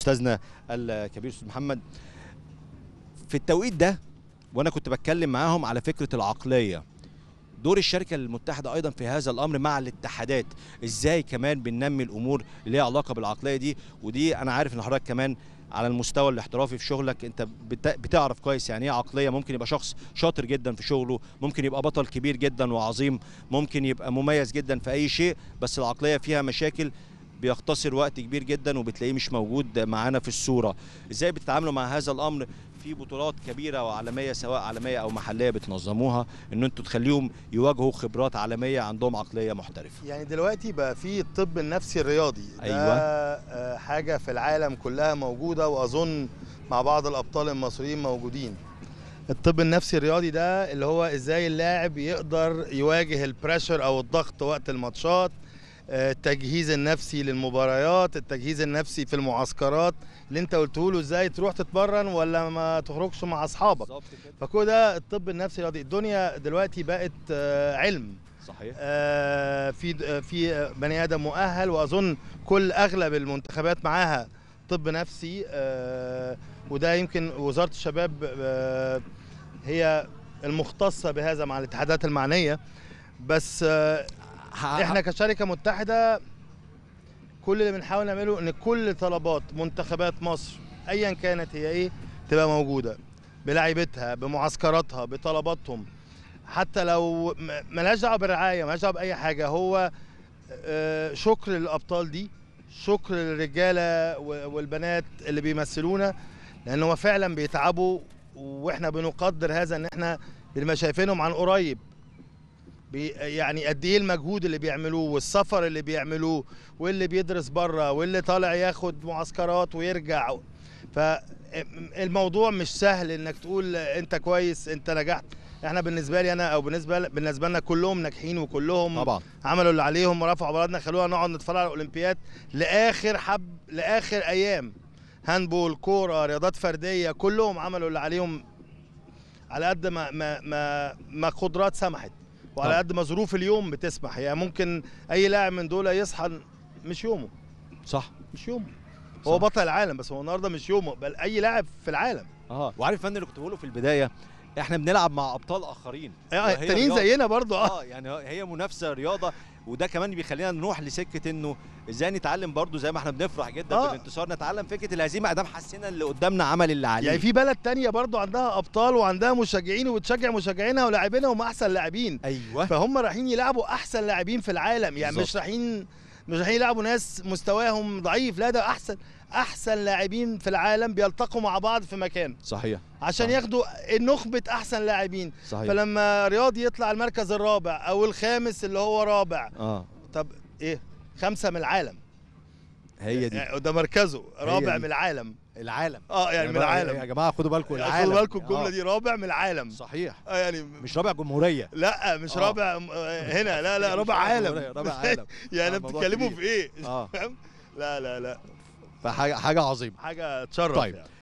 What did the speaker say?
استاذنا الكبير استاذ محمد في التوقيت ده وانا كنت بتكلم معاهم على فكره العقليه دور الشركه المتحده ايضا في هذا الامر مع الاتحادات ازاي كمان بننمي الامور اللي ليها علاقه بالعقليه دي ودي انا عارف ان حضرتك كمان على المستوى الاحترافي في شغلك انت بت- بتعرف كويس يعني ايه عقليه ممكن يبقى شخص شاطر جدا في شغله ممكن يبقى بطل كبير جدا وعظيم ممكن يبقى مميز جدا في اي شيء بس العقليه فيها مشاكل بيختصر وقت كبير جدا وبتلاقيه مش موجود معانا في الصوره ازاي بتتعاملوا مع هذا الامر في بطولات كبيره وعالميه سواء عالميه او محليه بتنظموها ان انتوا تخليهم يواجهوا خبرات عالميه عندهم عقليه محترفه يعني دلوقتي بقى في الطب النفسي الرياضي ده أيوة. آه، حاجة في العالم كلها موجودة وأظن مع بعض الأبطال المصريين موجودين الطب النفسي الرياضي ده اللي هو ازاي اللاعب يقدر يواجه البريشر او الضغط وقت الماتشات آه، التجهيز النفسي للمباريات التجهيز النفسي في المعسكرات اللي انت قلته له ازاي تروح تتمرن ولا ما تخرجش مع اصحابك بالظبط كده فكل ده الطب النفسي الرياضي الدنيا دلوقتي بقت آه، علم صحيح آه، في آه، في بني ادم مؤهل واظن كل اغلب المنتخبات معاها طب نفسي آه، وده يمكن وزاره الشباب آه، هي المختصه بهذا مع الاتحادات المعنيه بس آه، احنا كشركه متحده كل اللي بنحاول نعمله ان كل طلبات منتخبات مصر ايا كانت هي ايه تبقى موجوده بلاعيبتها بمعسكراتها بطلباتهم حتى لو م- ملهاش دعوه بالرعايه ملهاش دعوه باي حاجه هو آه، شكر للابطال دي شكر للرجاله و- والبنات اللي بيمثلونا لان هم فعلا بيتعبوا واحنا بنقدر هذا ان احنا بنبقى شايفينهم عن قريب بي يعني قد ايه المجهود اللي بيعملوه والسفر اللي بيعملوه واللي بيدرس بره واللي طالع ياخد معسكرات ويرجع فالموضوع مش سهل انك تقول انت كويس انت نجحت احنا بالنسبه لي انا او بالنسبه بالنسبه لنا كلهم ناجحين وكلهم طبعا عملوا اللي عليهم ورفعوا بلدنا خلونا نقعد نتفرج على الاولمبياد لاخر حب لاخر ايام هاندبول كوره رياضات فرديه كلهم عملوا اللي عليهم على قد ما ما ما, ما قدرات سمحت وعلى طبعا. قد ما ظروف اليوم بتسمح يعني ممكن اي لاعب من دول يصحى مش يومه صح مش يومه هو صح. بطل العالم بس هو النهارده مش يومه بل اي لاعب في العالم اه وعارف فن اللي كنت بقوله في البدايه احنا بنلعب مع ابطال اخرين آه، وهي التانيين رياضة. زينا برضه اه اه يعني هي منافسه رياضه وده كمان بيخلينا نروح لسكه انه ازاي نتعلم برضو زي ما احنا بنفرح جدا آه. بالانتصار نتعلم فكره الهزيمه ادام حسينا اللي قدامنا عمل اللي عليه يعني في بلد تانية برضه عندها ابطال وعندها مشجعين وبتشجع مشجعينها ولاعبينها هم احسن لاعبين ايوه فهم رايحين يلعبوا احسن لاعبين في العالم يعني بالظبط. مش رايحين مش رايحين يلعبوا ناس مستواهم ضعيف لا ده احسن احسن لاعبين في العالم بيلتقوا مع بعض في مكان صحيح عشان صح. ياخدوا نخبه احسن لاعبين صحيح فلما رياضي يطلع المركز الرابع او الخامس اللي هو رابع اه طب ايه خمسه من العالم هي دي يعني ده مركزه رابع دي. من العالم العالم اه يعني من يا العالم جماعه خدوا بالكم العالم خدوا بالكم الجمله آه. دي رابع من العالم صحيح اه يعني مش رابع جمهوريه لا مش آه. رابع آه، هنا لا لا مش رابع عالم جمهورية، رابع عالم يعني آه، موضوع بتتكلموا كبير. في ايه اه فاهم لا لا لا فحاجه حاجه عظيمه حاجه تشرف طيب. يعني.